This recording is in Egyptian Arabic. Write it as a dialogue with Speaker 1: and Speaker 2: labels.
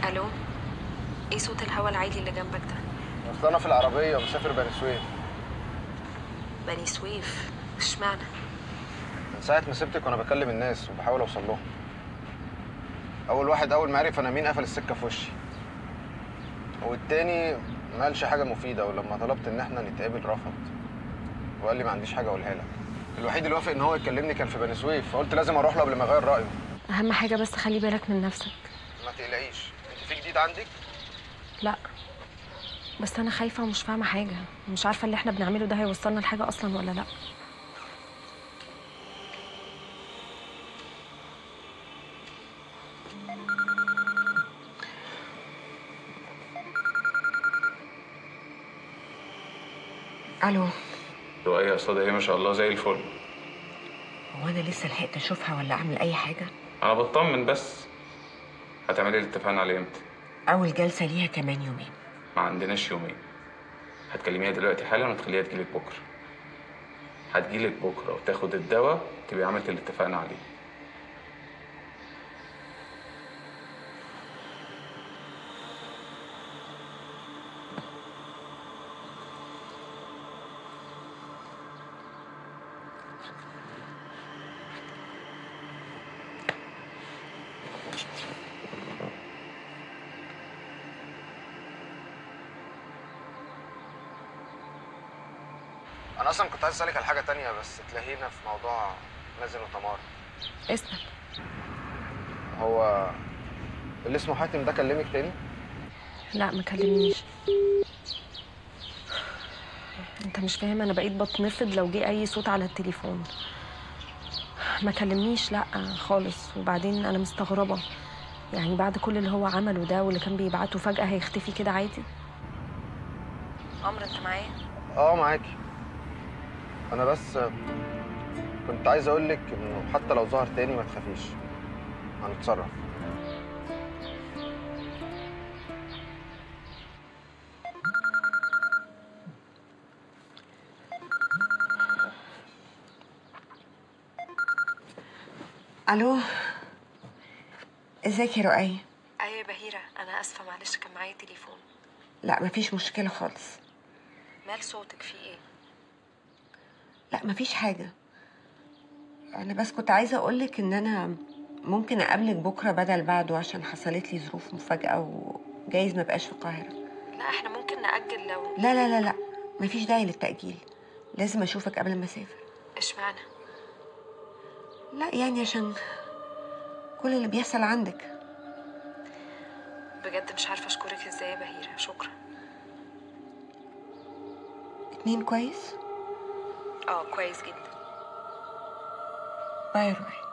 Speaker 1: الو ايه صوت الهوا العالي اللي جنبك ده
Speaker 2: اصل انا في العربيه مسافر بني سويف
Speaker 1: بني سويف اشمعنى
Speaker 2: من ساعه ما سبتك وانا بكلم الناس وبحاول اوصل لهم اول واحد اول ما عرف انا مين قفل السكه في وشي والتاني ما قالش حاجه مفيده ولما طلبت ان احنا نتقابل رفض وقال لي ما عنديش حاجه اقولها لك الوحيد اللي وافق ان هو يكلمني كان في بني سويف فقلت لازم اروح له قبل ما يغير رايه
Speaker 1: اهم حاجه بس خلي بالك من نفسك
Speaker 2: ما تقلقيش انت في جديد عندك
Speaker 1: لا بس انا خايفه ومش فاهمه حاجه مش عارفه اللي احنا بنعمله ده هيوصلنا لحاجه اصلا ولا لا
Speaker 3: الو
Speaker 4: لؤي يا استاذ هي ما شاء الله زي الفل
Speaker 3: هو انا لسه لحقت اشوفها ولا اعمل اي حاجه
Speaker 4: انا بطمن بس هتعملي اللي اتفقنا عليه امتى
Speaker 3: اول جلسه ليها كمان يومين
Speaker 4: ما عندناش يومين هتكلميها دلوقتي حالا وتخليها تجيلك بكره هتجيلك بكره وتاخد الدواء تبقي عملت اللي اتفقنا عليه
Speaker 2: انا اصلا كنت عايز اسالك على حاجه تانية بس تلاهينا في موضوع مازن وتمار
Speaker 1: اسال
Speaker 2: هو اللي اسمه حاتم ده كلمك تاني
Speaker 1: لا ما كلمنيش انت مش فاهم انا بقيت بتنفض لو جه اي صوت على التليفون ما كلمنيش لا خالص وبعدين انا مستغربه يعني بعد كل اللي هو عمله ده واللي كان بيبعته فجاه هيختفي كده عادي عمرو انت معايا
Speaker 2: اه معاكي انا بس كنت عايز اقول لك انه حتى لو ظهر تاني ما تخافيش هنتصرف
Speaker 3: الو ازيك يا رؤية
Speaker 1: ايوه يا بهيره انا اسفه معلش كان معايا تليفون
Speaker 3: لا مفيش مشكله خالص
Speaker 1: مال صوتك في ايه
Speaker 3: لا مفيش حاجه انا بس كنت عايزه اقولك ان انا ممكن اقابلك بكره بدل بعده عشان حصلت لي ظروف مفاجاه وجايز ما بقاش في القاهره
Speaker 1: لا احنا ممكن ناجل لو
Speaker 3: لا لا لا لا مفيش داعي للتاجيل لازم اشوفك قبل ما اسافر
Speaker 1: اشمعنى
Speaker 3: لا يعني عشان كل اللي بيحصل عندك
Speaker 1: بجد مش عارفه اشكرك ازاي يا بهيره شكرا
Speaker 3: اتنين كويس
Speaker 1: اه كويس جدا
Speaker 3: باي يا روحي